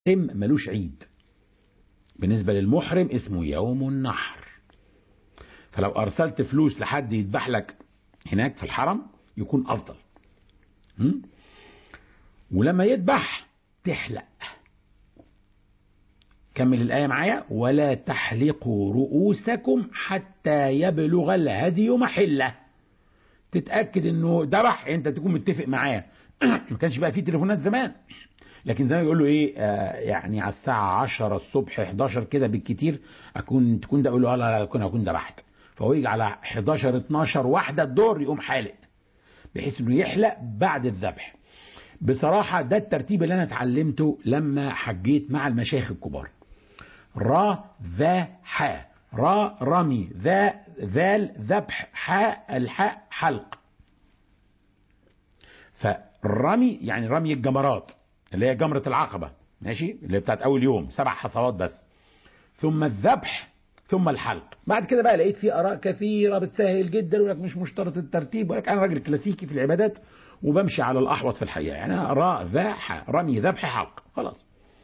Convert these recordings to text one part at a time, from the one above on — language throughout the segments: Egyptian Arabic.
ملوش عيد بالنسبة للمحرم اسمه يوم النحر فلو أرسلت فلوس لحد يذبح لك هناك في الحرم يكون أفضل م? ولما يذبح تحلق كمل الآية معايا ولا تحلقوا رؤوسكم حتى يبلغ الهدي محله تتأكد انه ذبح انت تكون متفق معاه ما كانش بقى فيه تليفونات زمان لكن زمان يقول له ايه آه يعني على الساعة 10 الصبح 11 كده بالكتير اكون تكون ده اقول له لا لا اكون اكون ذبحت فهو يجي على 11 12 واحدة الدور يقوم حالق بحيث انه يحلق بعد الذبح بصراحة ده الترتيب اللي انا اتعلمته لما حجيت مع المشايخ الكبار را ذا حا را رمي ذا ذال ذبح حاء الحاء حلق فالرمي يعني رمي الجمرات اللي هي جمرة العقبة ماشي اللي بتاعت أول يوم سبع حصوات بس ثم الذبح ثم الحلق بعد كده بقى لقيت في آراء كثيرة بتسهل جدا يقول لك مش مشترط الترتيب ولكن أنا راجل كلاسيكي في العبادات وبمشي على الأحوط في الحقيقة يعني راء ذا رمي ذبح حلق خلاص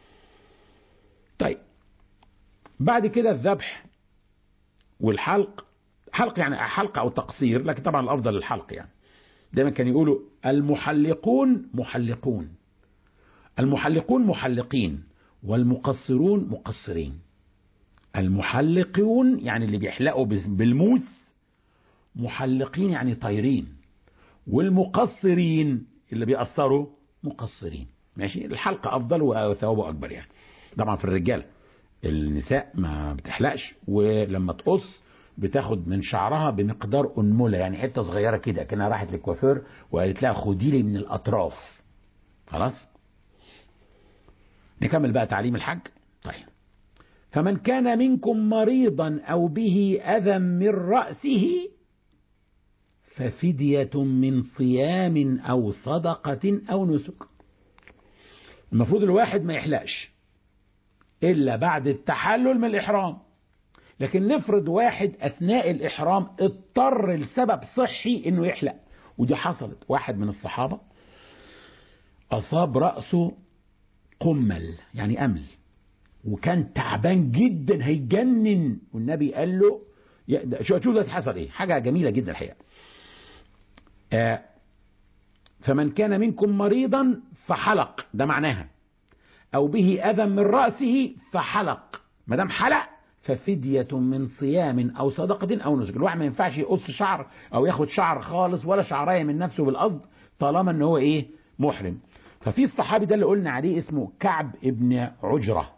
طيب بعد كده الذبح والحلق حلق يعني حلق او تقصير لكن طبعا الافضل الحلق يعني دايما كانوا يقولوا المحلقون محلقون المحلقون محلقين والمقصرون مقصرين المحلقون يعني اللي بيحلقوا بالموس محلقين يعني طايرين والمقصرين اللي بيقصروا مقصرين ماشي الحلقة أفضل وثوابه أكبر يعني طبعا في الرجال النساء ما بتحلقش ولما تقص بتاخد من شعرها بمقدار أنملة يعني حتة صغيرة كده كأنها راحت للكوافير وقالت لها خدي لي من الأطراف خلاص نكمل بقى تعليم الحج طيب فمن كان منكم مريضا أو به أذى من رأسه ففدية من صيام أو صدقة أو نسك المفروض الواحد ما يحلقش إلا بعد التحلل من الإحرام لكن نفرض واحد أثناء الإحرام اضطر لسبب صحي إنه يحلق ودي حصلت واحد من الصحابة أصاب رأسه قمل يعني أمل وكان تعبان جدا هيجنن والنبي قال له شو شوف ده حصل ايه حاجة جميلة جدا الحقيقة آه فمن كان منكم مريضا فحلق ده معناها أو به أذى من رأسه فحلق ما دام حلق ففدية من صيام أو صدقة أو نسك الواحد ما ينفعش يقص شعر أو ياخد شعر خالص ولا شعراية من نفسه بالقصد طالما أن هو إيه محرم ففي الصحابي ده اللي قلنا عليه اسمه كعب ابن عجرة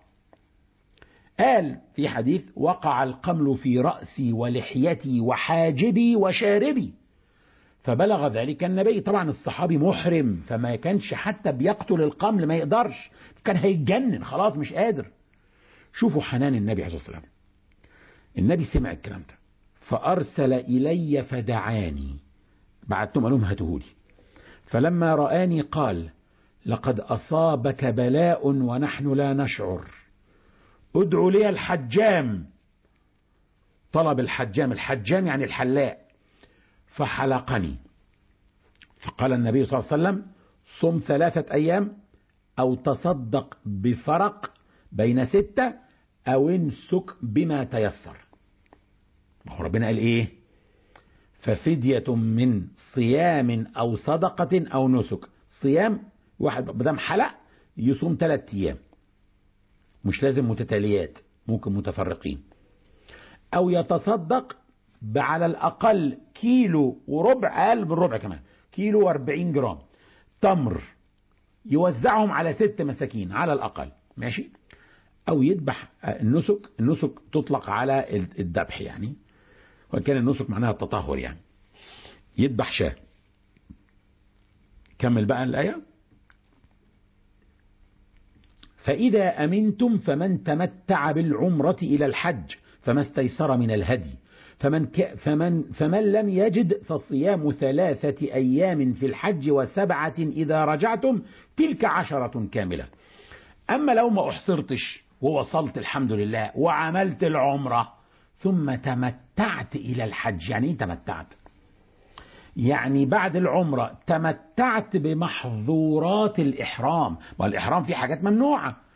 قال في حديث وقع القمل في رأسي ولحيتي وحاجبي وشاربي فبلغ ذلك النبي طبعا الصحابي محرم فما كانش حتى بيقتل القمل ما يقدرش كان هيتجنن خلاص مش قادر شوفوا حنان النبي عليه الصلاة والسلام النبي سمع الكلام ده فأرسل إلي فدعاني بعتهم قال لهم هاتهولي فلما رآني قال لقد أصابك بلاء ونحن لا نشعر ادعو لي الحجام طلب الحجام الحجام يعني الحلاق فحلقني فقال النبي صلى الله عليه وسلم صم ثلاثة أيام أو تصدق بفرق بين ستة أو امسك بما تيسر ربنا قال إيه ففدية من صيام أو صدقة أو نسك صيام واحد بدم حلق يصوم ثلاثة أيام مش لازم متتاليات ممكن متفرقين أو يتصدق على الأقل كيلو وربع أقل من ربع كمان كيلو واربعين جرام تمر يوزعهم على ست مساكين على الأقل ماشي أو يذبح النسك النسك تطلق على الذبح يعني وإن كان النسك معناها التطهر يعني يذبح شاة كمل بقى الآية فإذا أمنتم فمن تمتع بالعمرة إلى الحج فما استيسر من الهدي فمن, ك فمن, فمن لم يجد فصيام ثلاثة أيام في الحج وسبعة إذا رجعتم تلك عشرة كاملة أما لو ما أحصرتش ووصلت الحمد لله وعملت العمرة ثم تمتعت إلى الحج يعني إيه تمتعت يعني بعد العمرة تمتعت بمحظورات الإحرام والإحرام فيه حاجات ممنوعة